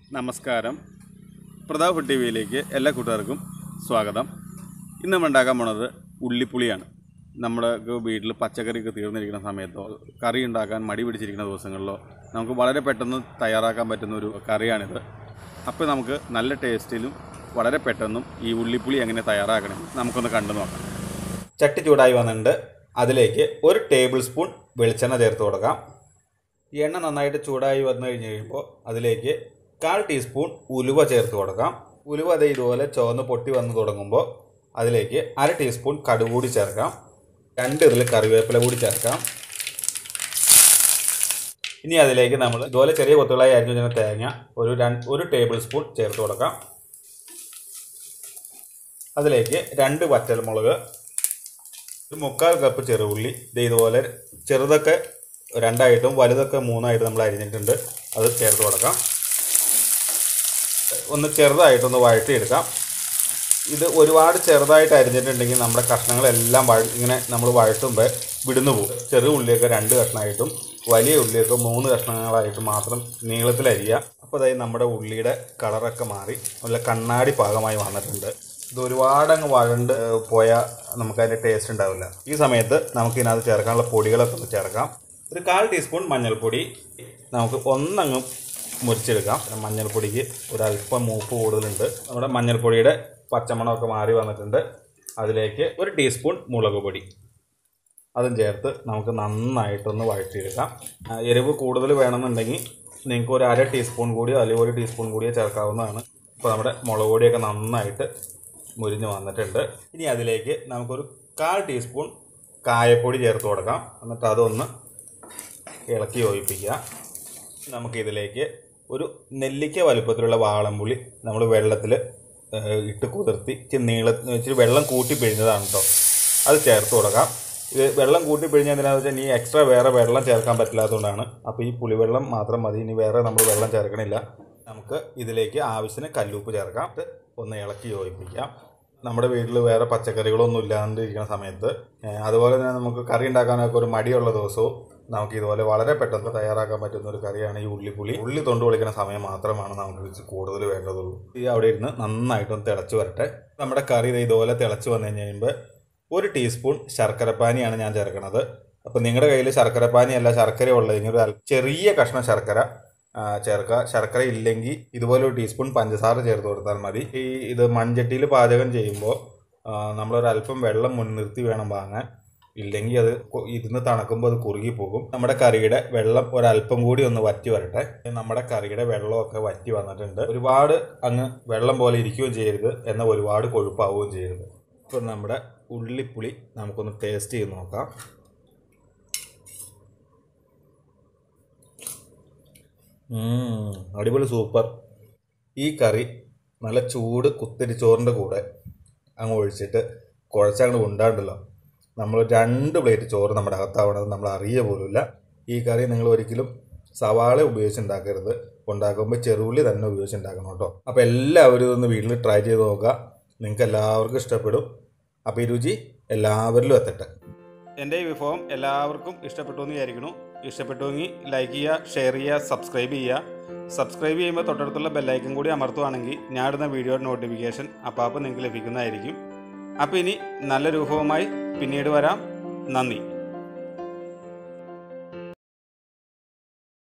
നമസ്കാരം Pratap food T വിയിലേക്ക് എല്ലാ കൂട്ടുകാർക്കും സ്വാഗതം ഇന്ന് നമ്മൾ ഉണ്ടാക്കാൻ പോണത് ഉള്ളിപ്പുളിയാണ് നമ്മുടെ വീട്ടിൽ പച്ചക്കറിയൊക്കെ തീർന്നിരിക്കുന്ന സമയത്തോ കറി ഉണ്ടാക്കാൻ മടി പിടിച്ചിരിക്കുന്ന ദിവസങ്ങളിലോ നമുക്ക് വളരെ പെട്ടെന്ന് തയ്യാറാക്കാൻ പറ്റുന്ന ഒരു കറിയാണിത് അപ്പോൾ നമുക്ക് നല്ല ടേസ്റ്റിലും വളരെ പെട്ടെന്നും ഈ ഉള്ളിപ്പുളി എങ്ങനെ തയ്യാറാക്കണം നമുക്കൊന്ന് കണ്ടു നോക്കാം ചട്ടി ചൂടായി വന്നിട്ടുണ്ട് അതിലേക്ക് ഒരു ടേബിൾ സ്പൂൺ വെളിച്ചെണ്ണ ചേർത്ത് കൊടുക്കാം ഈ എണ്ണ നന്നായിട്ട് ചൂടായി വന്നു കഴിഞ്ഞ് കഴിയുമ്പോൾ അതിലേക്ക് കാൽ ടീസ്പൂൺ ഉലുവ ചേർത്ത് കൊടുക്കാം ഉലുവ അത് ഇതുപോലെ ചുവന്ന് പൊട്ടി വന്ന് തുടങ്ങുമ്പോൾ അതിലേക്ക് അര ടീസ്പൂൺ കടുക് കൂടി ചേർക്കാം രണ്ട് ഇതിൽ കറിവേപ്പില കൂടി ചേർക്കാം ഇനി അതിലേക്ക് നമ്മൾ ഇതുപോലെ ചെറിയ കൊത്തുകളായി അരിഞ്ഞു വെച്ച തേങ്ങ ഒരു രണ്ട് ഒരു ടേബിൾ സ്പൂൺ ചേർത്ത് കൊടുക്കാം അതിലേക്ക് രണ്ട് വറ്റൽമുളക് ഒരു മുക്കാൽ കപ്പ് ചെറുള്ളി ഇത് ഇതുപോലെ ചെറുതൊക്കെ രണ്ടായിട്ടും വലുതൊക്കെ മൂന്നായിട്ടും നമ്മൾ അരിഞ്ഞിട്ടുണ്ട് അത് ചേർത്ത് കൊടുക്കാം ഒന്ന് ചെറുതായിട്ടൊന്ന് വഴറ്റിയെടുക്കാം ഇത് ഒരുപാട് ചെറുതായിട്ട് അരിഞ്ഞിട്ടുണ്ടെങ്കിൽ നമ്മുടെ കഷ്ണങ്ങളെല്ലാം വഴ ഇങ്ങനെ നമ്മൾ വഴറ്റുമ്പോൾ വിടുന്നു പോകും ചെറു ഉള്ളിയൊക്കെ രണ്ട് കഷ്ണമായിട്ടും വലിയ ഉള്ളിയൊക്കെ മൂന്ന് കഷ്ണങ്ങളായിട്ട് മാത്രം നീളത്തിൽ അരിയുക അപ്പോൾ അതായത് നമ്മുടെ ഉള്ളിയുടെ കളറൊക്കെ മാറി നല്ല കണ്ണാടി പാകമായി വന്നിട്ടുണ്ട് ഇത് ഒരുപാട് അങ്ങ് വഴണ്ട് പോയാൽ നമുക്കതിൻ്റെ ടേസ്റ്റ് ഉണ്ടാവില്ല ഈ സമയത്ത് നമുക്ക് ഇതിനകത്ത് ചേർക്കാനുള്ള പൊടികളൊക്കെ ഒന്ന് ചേർക്കാം ഒരു കാൽ ടീസ്പൂൺ മഞ്ഞൾപ്പൊടി നമുക്ക് ഒന്നങ്ങ് മുരിച്ചെടുക്കാം പിന്നെ മഞ്ഞൾപ്പൊടിക്ക് ഒരല്പം മൂപ്പ് കൂടുതലുണ്ട് നമ്മുടെ മഞ്ഞൾപ്പൊടിയുടെ പച്ചമണമൊക്കെ മാറി വന്നിട്ടുണ്ട് അതിലേക്ക് ഒരു ടീസ്പൂൺ മുളക് പൊടി അതും ചേർത്ത് നമുക്ക് നന്നായിട്ടൊന്ന് വഴറ്റിയെടുക്കാം ആ, എരിവ് കൂടുതൽ വേണമെന്നുണ്ടെങ്കിൽ നിങ്ങൾക്ക് ഒരു അര ടീസ്പൂൺ കൂടിയോ അല്ലെങ്കിൽ ഒരു ടീസ്പൂൺ കൂടിയോ ചേർക്കാവുന്നതാണ് ഇപ്പോൾ നമ്മുടെ മുളക് പൊടിയൊക്കെ നന്നായിട്ട് മുരിഞ്ഞ് വന്നിട്ടുണ്ട് ഇനി അതിലേക്ക് നമുക്കൊരു കാൽ ടീസ്പൂൺ കായപ്പൊടി ചേർത്ത് കൊടുക്കാം എന്നിട്ട് അതൊന്ന് ഇളക്കി യോജിപ്പിക്കുക നമുക്കിതിലേക്ക് ഒരു നെല്ലിക്ക വലുപ്പത്തിലുള്ള വാളംപുളി നമ്മൾ വെള്ളത്തിൽ ഇട്ട് കുതിർത്തി ഇച്ചിരി നീള ഇച്ചിരി വെള്ളം കൂട്ടി പിഴിഞ്ഞതാണ് കേട്ടോ അത് ചേർത്ത് കൊടുക്കാം ഇത് വെള്ളം കൂട്ടി പിഴിഞ്ഞ എന്തിനാണെന്ന് വെച്ചാൽ ഇനി എക്സ്ട്രാ വേറെ വെള്ളം ചേർക്കാൻ പറ്റില്ലാത്തതുകൊണ്ടാണ് അപ്പോൾ ഈ പുളിവെള്ളം മാത്രം മതി ഇനി വേറെ നമ്മൾ വെള്ളം ചേർക്കണില്ല നമുക്ക് ഇതിലേക്ക് ആവശ്യത്തിന് കല്ലുപ്പ് ചേർക്കാം എന്നിട്ട് ഒന്ന് ഇളക്കി യോജിപ്പിക്കാം നമ്മുടെ വീട്ടിൽ വേറെ പച്ചക്കറികളൊന്നും ഇല്ലാണ്ടിരിക്കുന്ന സമയത്ത് ഏഹ്, അതുപോലെ തന്നെ നമുക്ക് കറി ഉണ്ടാക്കാനൊക്കെ ഒരു മടിയുള്ള ദിവസവും നമുക്ക് ഇതുപോലെ വളരെ പെട്ടെന്ന് തയ്യാറാക്കാൻ പറ്റുന്ന ഒരു കറിയാണ് ഈ ഉള്ളിപ്പുളി ഉള്ളി തൊണ്ട് പൊളിക്കുന്ന സമയം മാത്രമാണ് നമുക്ക് ഇത് കൂടുതൽ വേണ്ടതുള്ളൂ ഈ അവിടെ ഇരുന്ന് നന്നായിട്ടൊന്ന് തിളച്ച് വരട്ടെ നമ്മുടെ കറി ദേ ഇതുപോലെ തിളച്ച് വന്നു കഴിഞ്ഞ് കഴിയുമ്പോൾ ഒരു ടീസ്പൂൺ ശർക്കരപ്പാനിയാണ് ഞാൻ ചേർക്കുന്നത് അപ്പോൾ നിങ്ങളുടെ കയ്യിൽ ശർക്കരപ്പാനി അല്ല ശർക്കര ഉള്ളതെങ്കിൽ ഒരു അൽ- ചെറിയ കഷ്ണം ശർക്കര ആ, ചേർക്കുക ശർക്കര ഇല്ലെങ്കിൽ ഇതുപോലെ ഒരു ടീസ്പൂൺ പഞ്ചസാര ചേർത്ത് കൊടുത്താൽ മതി ഈ ഇത് മൺചട്ടിയിൽ പാചകം ചെയ്യുമ്പോൾ ആ, നമ്മളൊരല്പം വെള്ളം മുൻനിർത്തി വേണം വാങ്ങാൻ ഇല്ലെങ്കിൽ അത് കൊ- ഇരുന്ന് തണുക്കുമ്പോൾ അത് കുറുകി പോകും നമ്മുടെ കറിയുടെ വെള്ളം ഒരല്പം കൂടി ഒന്ന് വറ്റി വരട്ടെ നമ്മുടെ കറിയുടെ വെള്ളമൊക്കെ വറ്റി വന്നിട്ടുണ്ട് ഒരുപാട് അങ്ങ് വെള്ളം പോലെ ഇരിക്കുകയും ചെയ്യരുത് എന്നാൽ ഒരുപാട് കൊഴുപ്പാവുകയും ചെയ്യരുത് ഇപ്പം നമ്മുടെ ഉള്ളിപ്പുളി നമുക്കൊന്ന് ടേസ്റ്റ് ചെയ്ത് നോക്കാം ഉം, അടിപൊളി സൂപ്പർ ഈ കറി നല്ല ചൂട് കുത്തിരി ചോറിൻ്റെ കൂടെ അങ്ങ് ഒഴിച്ചിട്ട് കുഴച്ചങ്ങോട്ട് ഉണ്ടാണ്ടല്ലോ നമ്മൾ രണ്ട് പ്ലേറ്റ് ചോറ് നമ്മുടെ അകത്താവണത് നമ്മൾ അറിയ പോലുമില്ല ഈ കറി നിങ്ങൾ ഒരിക്കലും സവാള ഉപയോഗിച്ച് ഉണ്ടാക്കരുത് ഉണ്ടാക്കുമ്പോൾ ചെറുള്ളി തന്നെ ഉപയോഗിച്ച് ഉണ്ടാക്കണം കേട്ടോ അപ്പോൾ എല്ലാവരും ഇതൊന്ന് വീട്ടിൽ ട്രൈ ചെയ്ത് നോക്കുക നിങ്ങൾക്ക് എല്ലാവർക്കും ഇഷ്ടപ്പെടും അപ്പോൾ ഈ രുചി എല്ലാവരിലും എത്തട്ടെ എൻ്റെ ഈ വിഭവം എല്ലാവർക്കും ഇഷ്ടപ്പെട്ടു എന്ന് വിചാരിക്കുന്നു ഇഷ്ടപ്പെട്ടുവെങ്കിൽ ലൈക്ക് ചെയ്യുക ഷെയർ ചെയ്യുക സബ്സ്ക്രൈബ് ചെയ്യുക സബ്സ്ക്രൈബ് ചെയ്യുമ്പോൾ തൊട്ടടുത്തുള്ള ബെല്ലൈക്കൻ കൂടി അമർത്തുവാണെങ്കിൽ ഞാൻ ഇടുന്ന വീഡിയോയുടെ നോട്ടിഫിക്കേഷൻ അപ്പോൾ നിങ്ങൾക്ക് ലഭിക്കുന്നതായിരിക്കും അപ്പോൾ ഇനി നല്ലൊരു വിഭവമായി പിന്നീട് വരാം നന്ദി